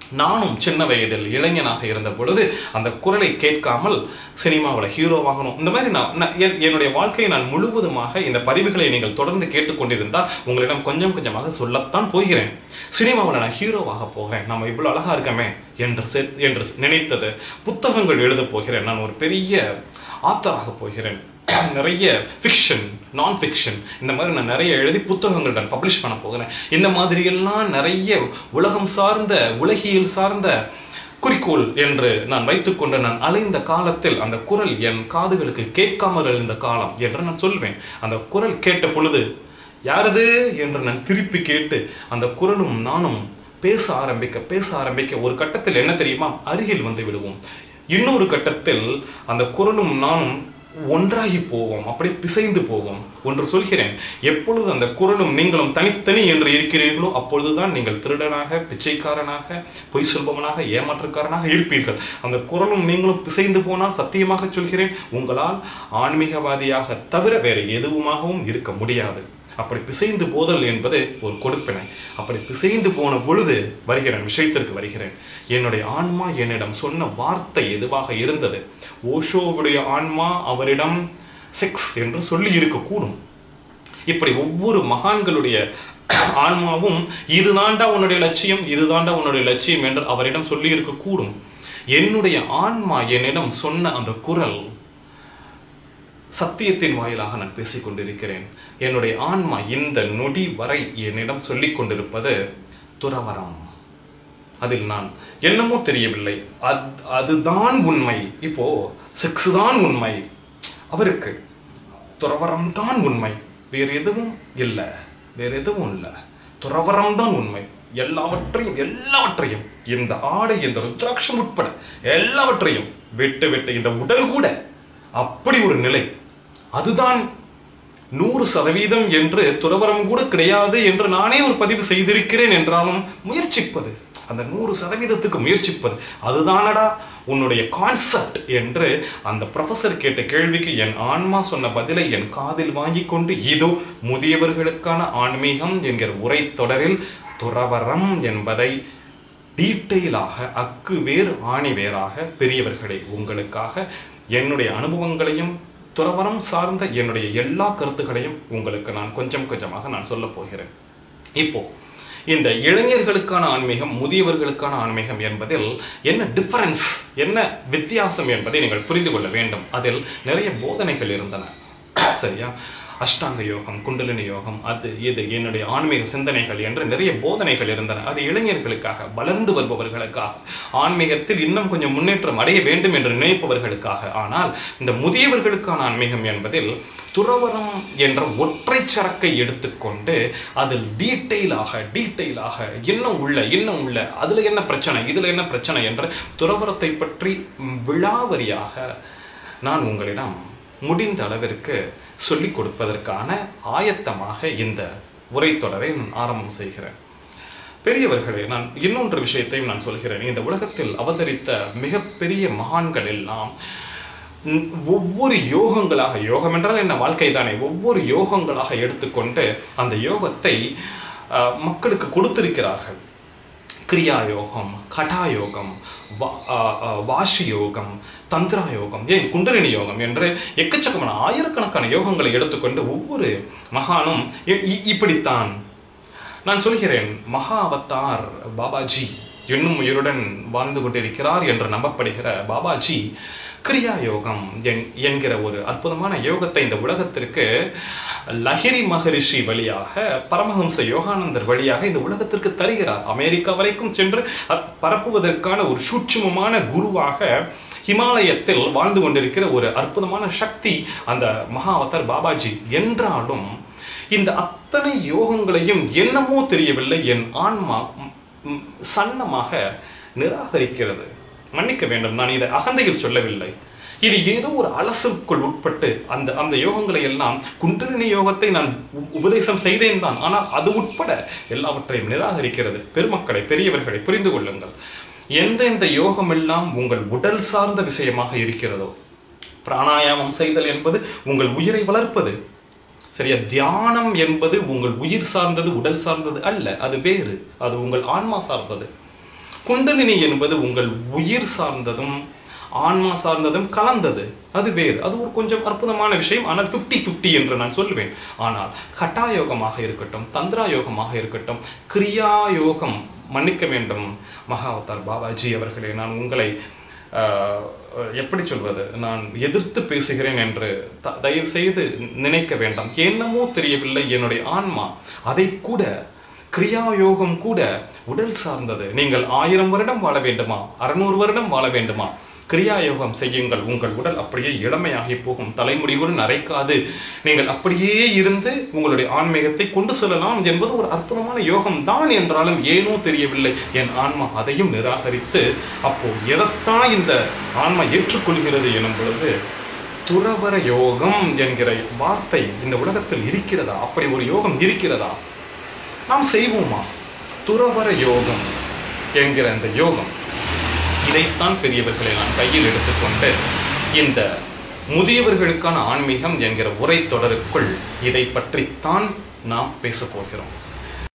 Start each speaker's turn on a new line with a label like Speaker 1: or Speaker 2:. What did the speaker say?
Speaker 1: நானும் சின்ன வயதில் இளைஞனாக இருந்த பொழுது அந்த குரலை கேட்காமல் சினிமாவில் ஹீரோ வாங்கணும் இந்த மாதிரி நான் நான் என்- என்னுடைய வாழ்க்கையை நான் முழுவதுமாக இந்த பதிவுகளை நீங்கள் தொடர்ந்து கேட்டுக்கொண்டிருந்தால் உங்களிடம் கொஞ்சம் கொஞ்சமாக சொல்லத்தான் போகிறேன் சினிமாவில் நான் ஹீரோவாக போகிறேன் நம்ம இவ்வளோ அழகாக இருக்கமே என்று செ- என்று நினைத்தது புத்தகங்கள் எழுதப் போகிறேன் நான் ஒரு பெரிய ஆத்தராக போகிறேன் நிறைய ஃபிக்ஷன் நான் ஃபிக்ஷன் இந்த மாதிரி நான் நிறைய எழுதி புத்தகங்கள் நான் பப்ளிஷ் பண்ண போகிறேன் இந்த மாதிரியெல்லாம் நிறைய உலகம் சார்ந்த உலகியல் சார்ந்த குறிக்கோள் என்று நான் வைத்துக்கொண்டு நான் அலைந்த காலத்தில் அந்த குரல் என் காதுகளுக்கு கேட்காமல் இருந்த காலம் என்று நான் சொல்வேன் அந்த குரல் கேட்ட பொழுது யாரது என்று நான் திருப்பி கேட்டு அந்த குரலும் நானும் பேச ஆரம்பிக்க பேச ஆரம்பிக்க ஒரு கட்டத்தில் என்ன தெரியுமா அருகில் வந்து விடுவோம் இன்னொரு கட்டத்தில் அந்த குரலும் நானும் ஒன்றாகி போவோம் அப்படி பிசைந்து போவோம் ஒன்று சொல்கிறேன் எப்பொழுது அந்த குரலும் நீங்களும் தனித்தனி என்று இருக்கிறீர்களோ அப்பொழுதுதான் நீங்கள் திருடனாக பிச்சைக்காரனாக பொய் சொல்பவனாக ஏமாற்றுக்காரனாக இருப்பீர்கள் அந்த குரலும் நீங்களும் பிசைந்து போனால் சத்தியமாக சொல்கிறேன் உங்களால் ஆன்மீகவாதியாக தவிர வேறு எதுவுமாகவும் இருக்க முடியாது அப்படி பிசைந்து போதல் என்பது ஒரு கொடுப்பினை அப்படி பிசைந்து போன பொழுது வருகிறேன் விஷயத்திற்கு வருகிறேன் என்னுடைய ஆன்மா என்னிடம் சொன்ன வார்த்தை எதுவாக இருந்தது ஓஷோவுடைய ஆன்மா அவரிடம் செக்ஸ் என்று சொல்லி இருக்கக்கூடும் இப்படி ஒவ்வொரு மகான்களுடைய ஆன்மாவும் இதுதாண்டா உன்னுடைய லட்சியம் இதுதாண்டா உன்னுடைய லட்சியம் என்று அவரிடம் சொல்லி இருக்கக்கூடும் என்னுடைய ஆன்மா என்னிடம் சொன்ன அந்த குரல் சத்தியத்தின் வாயிலாக நான் பேசிக் கொண்டிருக்கிறேன் என்னுடைய ஆன்மா இந்த நொடி வரை என்னிடம் சொல்லிக் கொண்டிருப்பது துறவரம் அதில் நான் என்னமோ தெரியவில்லை அது அதுதான் உண்மை இப்போ செக்ஸ் தான் உண்மை அவருக்கு துறவரம் தான் உண்மை வேறு எதுவும் இல்லை வேறு எதுவும் இல்லை துறவரம் தான் உண்மை எல்லாவற்றையும் எல்லாவற்றையும் இந்த ஆடை இந்த ருத்ராட்சம் உட்பட எல்லாவற்றையும் விட்டு விட்டு இந்த உடல் கூட அப்படி ஒரு நிலை அதுதான் நூறு சதவீதம் என்று துறவரம் கூட கிடையாது என்று நானே ஒரு பதிவு செய்திருக்கிறேன் என்றாலும் முயற்சிப்பது அந்த நூறு சதவீதத்துக்கு முயற்சிப்பது அதுதானடா உன்னுடைய கான்செப்ட் என்று அந்த ப்ரொஃபசர் கேட்ட கேள்விக்கு என் ஆன்மா சொன்ன பதிலை என் காதில் வாங்கி கொண்டு இதோ முதியவர்களுக்கான ஆன்மீகம் என்கிற உரை தொடரில் துறவரம் என்பதை டீட்டெயிலாக அக்கு வேறு ஆணி வேறாக பெரியவர்களே உங்களுக்காக என்னுடைய அனுபவங்களையும் துறவரம் சார்ந்த என்னுடைய எல்லா கருத்துக்களையும் உங்களுக்கு நான் கொஞ்சம் கொஞ்சமாக நான் சொல்ல போகிறேன் இப்போ இந்த இளைஞர்களுக்கான ஆன்மீகம் முதியவர்களுக்கான ஆன்மீகம் என்பதில் என்ன டிஃபரன்ஸ் என்ன வித்தியாசம் என்பதை நீங்கள் புரிந்து கொள்ள வேண்டும் அதில் நிறைய போதனைகள் இருந்தன சரியா அஷ்டாங்க யோகம் குண்டலினி யோகம் அது இது என்னுடைய ஆன்மீக சிந்தனைகள் என்று நிறைய போதனைகள் இருந்தன அது இளைஞர்களுக்காக வளர்ந்து வருபவர்களுக்காக ஆன்மீகத்தில் இன்னும் கொஞ்சம் முன்னேற்றம் அடைய வேண்டும் என்று நினைப்பவர்களுக்காக ஆனால் இந்த முதியவர்களுக்கான ஆன்மீகம் என்பதில் துறவரம் என்ற ஒற்றை சரக்கை எடுத்துக்கொண்டு அதில் டீட்டெயிலாக டீட்டெயிலாக இன்னும் உள்ள இன்னும் உள்ள அதில் என்ன பிரச்சனை இதில் என்ன பிரச்சனை என்று துறவரத்தை பற்றி ம், விழாவரியாக நான் உங்களிடம் முடிந்த அளவிற்கு சொல்லிக் கொடுப்பதற்கான ஆயத்தமாக இந்த உரைத்தொடரை நான் ஆரம்பம் செய்கிறேன் பெரியவர்களே நான் இன்னொன்று விஷயத்தையும் நான் சொல்கிறேன் இந்த உலகத்தில் அவதரித்த மிகப்பெரிய மகான்கள் எல்லாம் ம், ஒவ்வொரு யோகங்களாக யோகம் என்றால் என்ன வாழ்க்கை தானே ஒவ்வொரு யோகங்களாக எடுத்துக்கொண்டு அந்த யோகத்தை அஹ், மக்களுக்கு கொடுத்திருக்கிறார்கள் கிரியா யோகம் கடா யோகம் வா- ஆ, ஆ, வாஷி யோகம் தந்திரா யோகம் ஏன் குண்டலினி யோகம் என்று எக்கச்சக்கமான ஆயிரக்கணக்கான யோகங்களை எடுத்துக்கொண்டு ஒவ்வொரு மகானும் இ- இ- இப்படித்தான் நான் சொல்கிறேன் மகா அவதார் பாபாஜி இன்னும் உயிருடன் வாழ்ந்து கொண்டிருக்கிறார் என்று நம்பப்படுகிற பாபாஜி கிரியா யோகம் என்- என்கிற ஒரு அற்புதமான யோகத்தை இந்த உலகத்திற்கு லஹிரி மகரிஷி வழியாக பரமஹம்ச யோகானந்தர் வழியாக இந்த உலகத்திற்கு தருகிறார் அமெரிக்கா வரைக்கும் சென்று அ- பரப்புவதற்கான ஒரு சூட்சுமமான குருவாக ஹிமாலயத்தில் வாழ்ந்து கொண்டிருக்கிற ஒரு அற்புதமான சக்தி அந்த மகா அவதார் பாபாஜி என்றாலும் இந்த அத்தனை யோகங்களையும் என்னமோ தெரியவில்லை என் ஆன்மா ம், ம், சன்னமாக நிராகரிக்கிறது மன்னிக்க வேண்டும் நான் இதை அகந்தையில் சொல்லவில்லை இது ஏதோ ஒரு அலசுக்குள் உட்பட்டு அந்த அந்த யோகங்களை எல்லாம் குண்டலினி யோகத்தை நான் உ- உபதேசம் செய்தேன் தான் ஆனால் அது உட்பட எல்லாவற்றையும் நிராகரிக்கிறது பெருமக்களை பெரியவர்களை புரிந்து கொள்ளுங்கள் எந்தெந்த யோகம் எல்லாம் உங்கள் உடல் சார்ந்த விஷயமாக இருக்கிறதோ பிராணாயாமம் செய்தல் என்பது உங்கள் உயிரை வளர்ப்பது சரியா தியானம் என்பது உங்கள் உயிர் சார்ந்தது உடல் சார்ந்தது அல்ல அது வேறு அது உங்கள் ஆன்மா சார்ந்தது குண்டலினி என்பது உங்கள் உயிர் சார்ந்ததும் ஆன்மா சார்ந்ததும் கலந்தது அது வேறு அது ஒரு கொஞ்சம் அற்புதமான விஷயம் ஆனால் 50 50 என்று நான் சொல்லுவேன் ஆனால் ஹட்டா யோகமாக இருக்கட்டும் தந்திரா யோகமாக இருக்கட்டும் கிரியா யோகம் மன்னிக்க வேண்டும் மகாவதார் பாபாஜி அவர்களே நான் உங்களை ஆஹ், எப்படி சொல்வது நான் எதிர்த்து பேசுகிறேன் என்று த- தயவு செய்து நினைக்க வேண்டாம் என்னமோ தெரியவில்லை என்னுடைய ஆன்மா அதை கூட கிரியா யோகம் கூட உடல் சார்ந்தது நீங்கள் ஆயிரம் வருடம் வாழ வேண்டுமா அறுநூறு வருடம் வாழ வேண்டுமா கிரியா யோகம் செய்யுங்கள் உங்கள் உடல் அப்படியே இளமையாகி போகும் தலைமுடி கூட நரைக்காது நீங்கள் அப்படியே இருந்து உங்களுடைய ஆன்மீகத்தை கொண்டு செல்லலாம் என்பது ஒரு அற்புதமான யோகம் தான் என்றாலும் ஏனோ தெரியவில்லை என் ஆன்மா அதையும் நிராகரித்து அப்போ எதைத்தான் இந்த ஆன்மா ஏற்றுக்கொள்கிறது எனும் பொழுது துறவர யோகம் என்கிற வார்த்தை இந்த உலகத்தில் இருக்கிறதா அப்படி ஒரு யோகம் இருக்கிறதா நாம் செய்வோமா துறவர யோகம் என்கிற அந்த யோகம் இதைத்தான் பெரியவர்களை நான் கையில் எடுத்துக்கொண்டு இந்த முதியவர்களுக்கான ஆன்மீகம் என்கிற உரை தொடருக்குள் இதை பற்றித்தான் நாம் பேசப் போகிறோம்